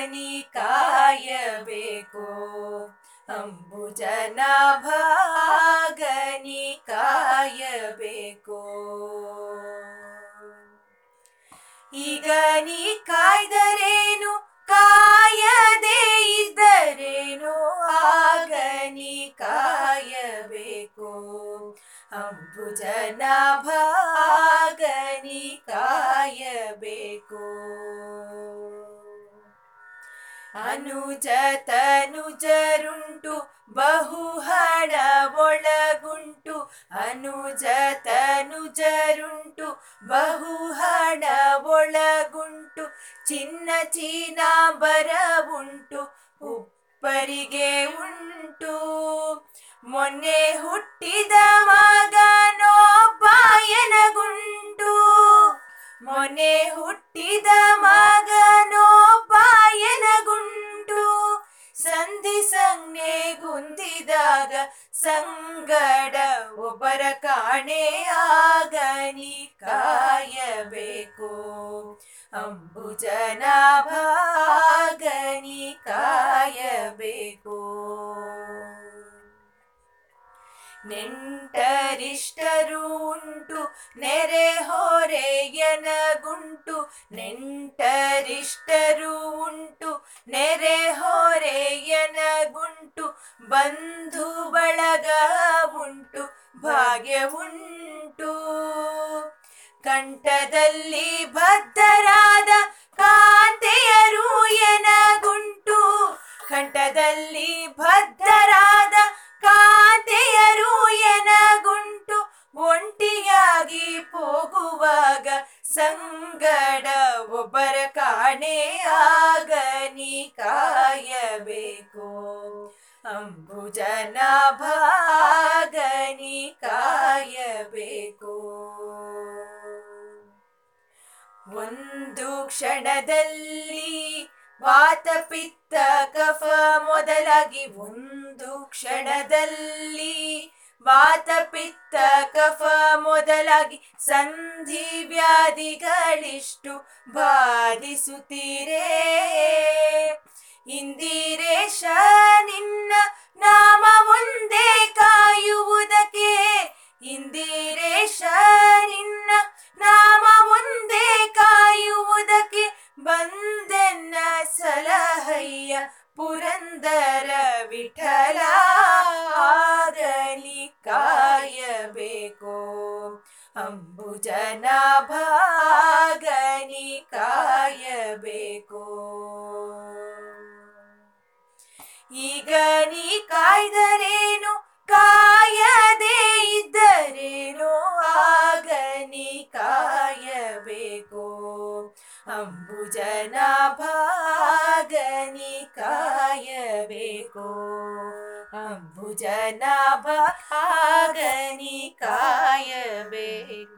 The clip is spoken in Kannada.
ಭಾಗನಿ ಕಾಯಬೇಕು ಅಂಬುಜನ ಭಾಗನಿ ಕಾಯಬೇಕು ಈಗ ನೀ ಕಾಯ್ದರೇನು ಕಾಯದೇ ಇದ್ದರೇನು ಆಗ ನೀ ಕಾಯಬೇಕು ಅಂಬುಜನ ಭಾಗನಿ ಕಾಯಬೇಕು ಅನುಜ ತನುಜರುಂಟು ಬಹು ಹಣ ಒಳಗುಂಟು ಅನುಜ ತನುಜರುಂಟು ಬಹು ಹಣ ಒಳಗುಂಟು ಚಿನ್ನ ಚೀನಾಂಬರ ಉಂಟು ಉಪ್ಪರಿಗೆ ಉಂಟು ಮೊನ್ನೆ ಹುಟ್ಟಿದ ಮಗನೊಬ್ಬಾಯನಗುಂಟು ಮೊನ್ನೆ ಹುಟ್ಟಿದ ಮಗನೊಬ್ಬಾಯನಗುಂಟು ಸಂಧಿ ಸಂಜ್ಞೆ ಗುಂದಿದಾಗ ಸಂಗಡ ಒಬ್ಬರ ಕಾಣೆ ಆಗನಿ ಕಾಯಬೇಕು ಅಂಬುಜನ ಭಾಗನಿ ಕಾಯಬೇಕು ನೆಂಟರಿಷ್ಟರು ಉಂಟು ನೆರೆ ಹೊರೆಯನಗುಂಟು ನೆಂಟರಿಷ್ಟರು ಉಂಟು ನೆರೆ ಹೊರೆಯನಗುಂಟು ಬಂಧು ಬಳಗ ಉಂಟು ಭಾಗ್ಯ ಉಂಟು ಕಂಠದಲ್ಲಿ ಬದ್ಧರಾದ ಕಾಂತೆಯರು ಎನಗುಂಟು ಕಂಠದಲ್ಲಿ ಬದ್ಧರಾದ ಕಾಂತೆಯರು ಎನಗುಂಟು ಒಂಟಿಯಾಗಿ ಹೋಗುವಾಗ ಸಂಗಡ ಒಬ್ಬರ ಕಾಣೆ ಆಗನಿ ಕಾಯಬೇಕು ಅಂಬುಜನ ಭಾಗನಿ ಕಾಯಬೇಕು ಒಂದು ಕ್ಷಣದಲ್ಲಿ ವಾತ ಪಿತ್ತ ಕಫ ಮೊದಲಾಗಿ ಒಂದು ಕ್ಷಣದಲ್ಲಿ ವಾತ ಪಿತ್ತ ಕಫ ಮೊದಲಾಗಿ ಸಂಧಿ ವ್ಯಾಧಿಗಳಿಷ್ಟು ಬಾಧಿಸುತ್ತೀರೇ ಇಂದಿರೇಶ ನಿನ್ನ ನಾಮ ಒಂದೇ ಕಾಯುವುದಕ್ಕೆ ಇಂದಿರೇಶ ನಿನ್ನ ನಾಮ ಒಂದೇ ಕಾಯುವುದಕ್ಕೆ ಬಂದೆನ್ನ ಸಲಹಯ್ಯ ಪುರಂದರ ವಿಠಲ ಆಗಲಿ ಕಾಯಬೇಕು ಅಂಬುಜನ ಭಾಗನಿ ಕಾಯಬೇಕು ಈಗ ನೀ ಕಾಯ್ದರೇನು ಕಾಯದೇ ಇದ್ದರೇನು ಆಗ ನೀ ಕಾಯಬೇಕು ಅಂಬುಜನ ಭಾಗನಿ ಕಾಯಬೇಕು ಅಂಬುಜನ ಭಾಗನಿ ಕಾಯಬೇಕು